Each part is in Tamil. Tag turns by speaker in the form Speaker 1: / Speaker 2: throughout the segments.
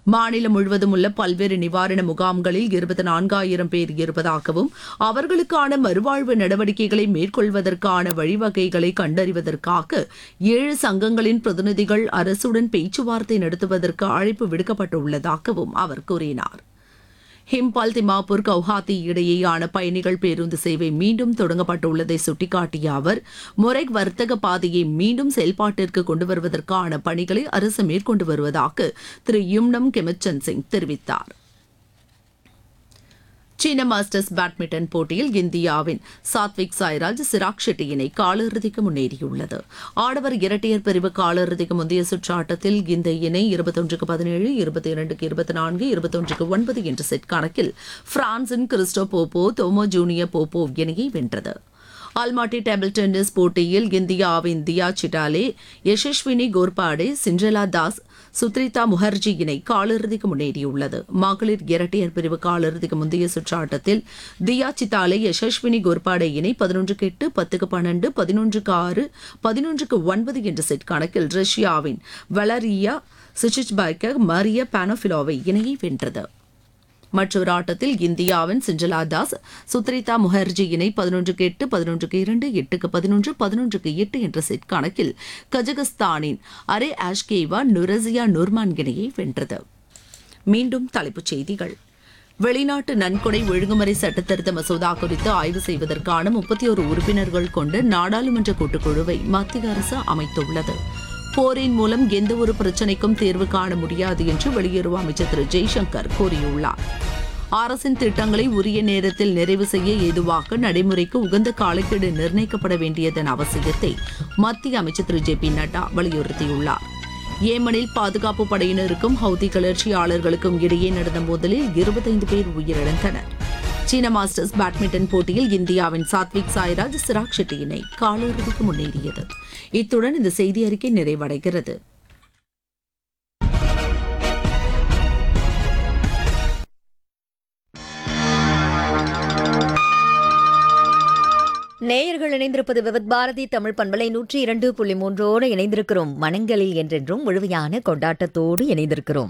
Speaker 1: மாநிலம் முழுவதும் உள்ள பல்வேறு நிவாரண முகாம்களில் இருபத்தி நான்காயிரம் பேர் இருப்பதாகவும் அவர்களுக்கான மறுவாழ்வு நடவடிக்கைகளை மேற்கொள்வதற்கான வழிவகைகளை கண்டறிவதற்காக ஏழு சங்கங்களின் பிரதிநிதிகள் அரசுடன் பேச்சுவார்த்தை நடத்துவதற்கு அழைப்பு விடுக்கப்பட்டுள்ளதாகவும் அவர் கூறினார் ஹிம்பால் திமாப்பூர் கவுஹாத்தி இடையேயான பயணிகள் பேருந்து சேவை மீண்டும் தொடங்கப்பட்டுள்ளதை சுட்டிக்காட்டிய அவர் மொரெக் வர்த்தக பாதையை மீண்டும் செயல்பாட்டிற்கு கொண்டு வருவதற்கான பணிகளை அரசு மேற்கொண்டு வருவதாக திரு யும்னம் கெமிச்சன் சிங் தெரிவித்தார் சீன மாஸ்டர்ஸ் பேட்மிண்டன் போட்டியில் இந்தியாவின் சாத்விக் சாய்ராஜ் சிராக் ஷெட்டி இணை காலிறுதிக்கு முன்னேறியுள்ளது ஆடவர் இரட்டையர் பிரிவு காலிறுதிக்கு முந்தைய சுற்று ஆட்டத்தில் இந்த இணை இருபத்தொன்றுக்கு பதினேழு இருபத்தி இரண்டுக்கு இருபத்தி நான்கு இருபத்தொன்றுக்கு ஒன்பது என்ற செட் கணக்கில் பிரான்சின் கிறிஸ்டோ போப்போ தோமோ ஜூனியர் போப்போ இணையை வென்றது அல்மாட்டி டேபிள் டென்னிஸ் போட்டியில் இந்தியாவின் தியா சிட்டாலே யசஸ்வினி கோர்பாடே சிண்ட்ரெலா தாஸ் சுத்ரிதா முகர்ஜி இணை காலிறுதிக்கு முன்னேறியுள்ளது மகளிர் இரட்டையர் பிரிவு காலிறுதிக்கு முந்தைய சுற்று ஆட்டத்தில் தியா சித்தாலே யசஸ்வினி கோர்பாடே இணை பதினொன்றுக்கு எட்டு பத்துக்கு பன்னெண்டு பதினொன்றுக்கு ஆறு பதினொன்றுக்கு ஒன்பது என்ற செட் கணக்கில் ரஷ்யாவின் வலரியா சிச்சிச்பைக்க மரிய பானோஃபிலோவை இணையை வென்றது மற்றொரு ஆட்டத்தில் இந்தியாவின் சிஞ்சலா தாஸ் சுத்ரிதா முகர்ஜி இணை பதினொன்றுக்கு எட்டு பதினொன்றுக்கு இரண்டு எட்டுக்கு பதினொன்று பதினொன்றுக்கு எட்டு என்ற செட் கணக்கில் கஜகஸ்தானின் அரே ஆஷ்கேவா நுரசியா நுர்மான் இணையை வென்றது மீண்டும் தலைப்புச் செய்திகள் வெளிநாட்டு நன்கொடை ஒழுங்குமுறை சட்டத்திருத்த மசோதா குறித்து ஆய்வு செய்வதற்கான முப்பத்தி ஒரு உறுப்பினர்கள் கொண்ட நாடாளுமன்ற கூட்டுக்குழுவை மத்திய அரசு அமைத்துள்ளது போரின் மூலம் எந்த ஒரு பிரச்சினைக்கும் தீர்வு காண முடியாது என்று வெளியுறவு அமைச்சர் திரு ஜெய்சங்கர் கூறியுள்ளார் அரசின் திட்டங்களை உரிய நேரத்தில் நிறைவு செய்ய ஏதுவாக நடைமுறைக்கு உகந்த காலக்கெடு நிர்ணயிக்கப்பட வேண்டியதன் அவசியத்தை மத்திய அமைச்சர் திரு ஜே பி நட்டா வலியுறுத்தியுள்ளார் ஏமனில் பாதுகாப்பு படையினருக்கும் ஹவுதி கிளர்ச்சியாளர்களுக்கும் இடையே நடந்த மோதலில் இருபத்தைந்து பேர் உயிரிழந்தனர் சீன மாஸ்டர்ஸ் பேட்மிண்டன் போட்டியில் இந்தியாவின் சாத்விக் சாய்ராஜ் சிராக் ஷெட்டி இணை காலிறுதிக்கு முன்னேறியது இத்துடன் இந்த செய்தி அறிக்கை நிறைவடைகிறது
Speaker 2: நேயர்கள் இணைந்திருப்பது விவத் பாரதி தமிழ் பண்பலை நூற்றி இரண்டு புள்ளி மூன்றோடு இணைந்திருக்கிறோம் மனங்களில் என்றென்றும் முழுமையான கொண்டாட்டத்தோடு இணைந்திருக்கிறோம்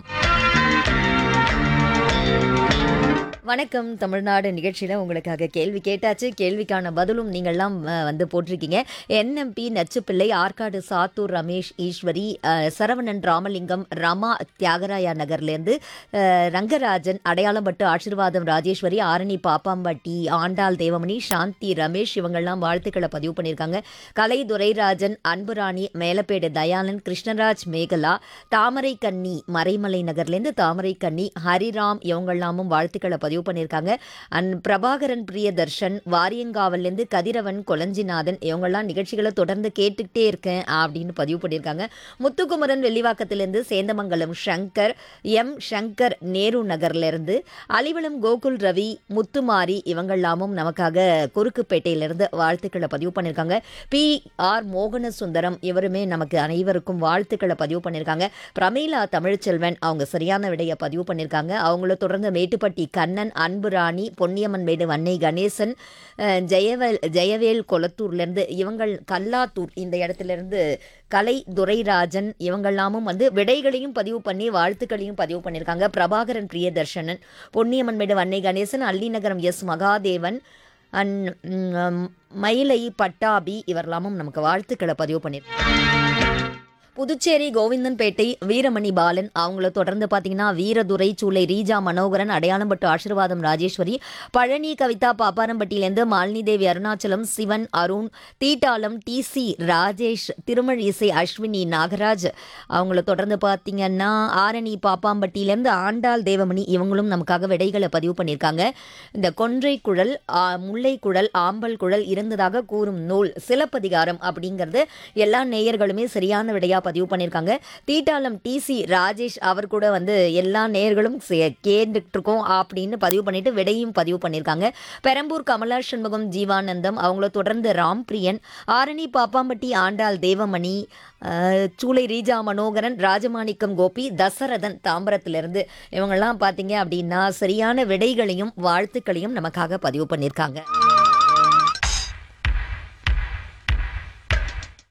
Speaker 2: வணக்கம் தமிழ்நாடு நிகழ்ச்சியில் உங்களுக்காக கேள்வி கேட்டாச்சு கேள்விக்கான பதிலும் நீங்கள்லாம் அஹ், வந்து போட்டிருக்கீங்க என்எம்பி நச்சுப்பிள்ளை ஆற்காடு சாத்தூர் ரமேஷ் ஈஸ்வரி அஹ், சரவணன் ராமலிங்கம் ரமா தியாகராயா நகர்லேருந்து அஹ், ரங்கராஜன் அடையாளம்பட்டு ஆசீர்வாதம் ராஜேஸ்வரி ஆரணி பாப்பாம்பட்டி ஆண்டாள் தேவமணி சாந்தி ரமேஷ் இவங்கெல்லாம் வாழ்த்துக்களை பதிவு பண்ணியிருக்காங்க கலை துரைராஜன் அன்புராணி மேலப்பேடு தயானந்த் கிருஷ்ணராஜ் மேகலா தாமரை கன்னி மறைமலை நகர்லேருந்து தாமரை கன்னி ஹரிராம் இவங்கெல்லாமும் வாழ்த்துக்களை பதிவு பண்ணியிருக்காங்க அண்ட் பிரபாகரன் பிரியதர்ஷன் வாரியங்காவல்லேருந்து கதிரவன் கொலஞ்சிநாதன் இவங்கெல்லாம் நிகழ்ச்சிகளை தொடர்ந்து கேட்டுக்கிட்டே இருக்கேன் அப்படின்னு பதிவு பண்ணியிருக்காங்க முத்துக்குமரன் வெள்ளிவாக்கத்திலேருந்து சேந்தமங்கலம் சங்கர் எம் சங்கர் நேரு நகர்லேருந்து அலிவலம் கோகுல் ரவி முத்துமாரி இவங்கெல்லாமும் நமக்காக குறுக்குப்பேட்டையிலிருந்து வாழ்த்துக்களை பதிவு பண்ணியிருக்காங்க பி ஆர் மோகன சுந்தரம் இவருமே நமக்கு அனைவருக்கும் வாழ்த்துக்களை பதிவு பண்ணியிருக்காங்க பிரமீளா தமிழ்ச்செல்வன் அவங்க சரியான விடையை பதிவு பண்ணியிருக்காங்க அவங்கள தொடர்ந்து மேட்டுப்பட்டி கண்ணன் அன்புராணி பொன்னியம்மன் மேடு வன்னை கணேசன் அஹ், ஜெயவேல் ஜெயவேல் கொளத்தூர்லேருந்து இவங்கள் கல்லாத்தூர் இந்த இடத்துலேருந்து கலை துரைராஜன் இவங்கெல்லாமும் வந்து விடைகளையும் பதிவு பண்ணி வாழ்த்துக்களையும் பதிவு பண்ணியிருக்காங்க பிரபாகரன் பிரியதர்ஷனன் பொன்னியம்மன் மேடு வன்னை கணேசன் அல்லிநகரம் எஸ் மகாதேவன் அண்ட் ம், மயிலை பட்டாபி இவரெல்லாமும் நமக்கு வாழ்த்துக்களை பதிவு பண்ணியிருக்காங்க புதுச்சேரி கோவிந்தன்பேட்டை வீரமணி பாலன் அவங்கள தொடர்ந்து பார்த்தீங்கன்னா வீரதுரை சூளை ரீஜா மனோகரன் அடையாளம்பட்டு ஆசீர்வாதம் ராஜேஸ்வரி பழனி கவிதா பாப்பாரம்பட்டியிலேருந்து மாலினி தேவி அருணாச்சலம் சிவன் அருண் தீட்டாளம் டிசி ராஜேஷ் திருமல் இசை அஸ்வினி நாகராஜ் அவங்கள தொடர்ந்து பார்த்தீங்கன்னா ஆரணி பாப்பாம்பட்டியிலேருந்து ஆண்டாள் தேவமணி இவங்களும் நமக்காக விடைகளை பதிவு பண்ணியிருக்காங்க இந்த கொன்றை குழல் ஆ, முல்லை குழல் ஆம்பல் குழல் இருந்ததாக கூறும் நூல் சிலப்பதிகாரம் அப்படிங்கிறது எல்லா நேயர்களுமே சரியான விடையா பதிவு பண்ணியிருக்காங்க தீட்டாளம் டிசி ராஜேஷ் அவர் கூட வந்து எல்லா நேயர்களும் சே- கேட்டுட்டு இருக்கோம் அப்படின்னு பதிவு பண்ணிட்டு விடையும் பதிவு பண்ணியிருக்காங்க பெரம்பூர் கமலா சண்முகம் ஜீவானந்தம் அவங்கள தொடர்ந்து ராம்பிரியன் ஆரணி பாப்பாம்பட்டி ஆண்டாள் தேவமணி அஹ், சூளை ரீஜா மனோகரன் ராஜமாணிக்கம் கோபி தசரதன் தாம்பரத்திலிருந்து இவங்கெல்லாம் பார்த்தீங்க அப்படின்னா சரியான விடைகளையும் வாழ்த்துக்களையும் நமக்காக பதிவு பண்ணியிருக்காங்க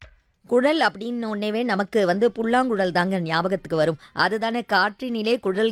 Speaker 2: குழல் அப்படின்னு ஒன்னேவே நமக்கு வந்து புல்லாங்குழல் தாங்க ஞாபகத்துக்கு வரும் அதுதானே காற்றினிலே குழல்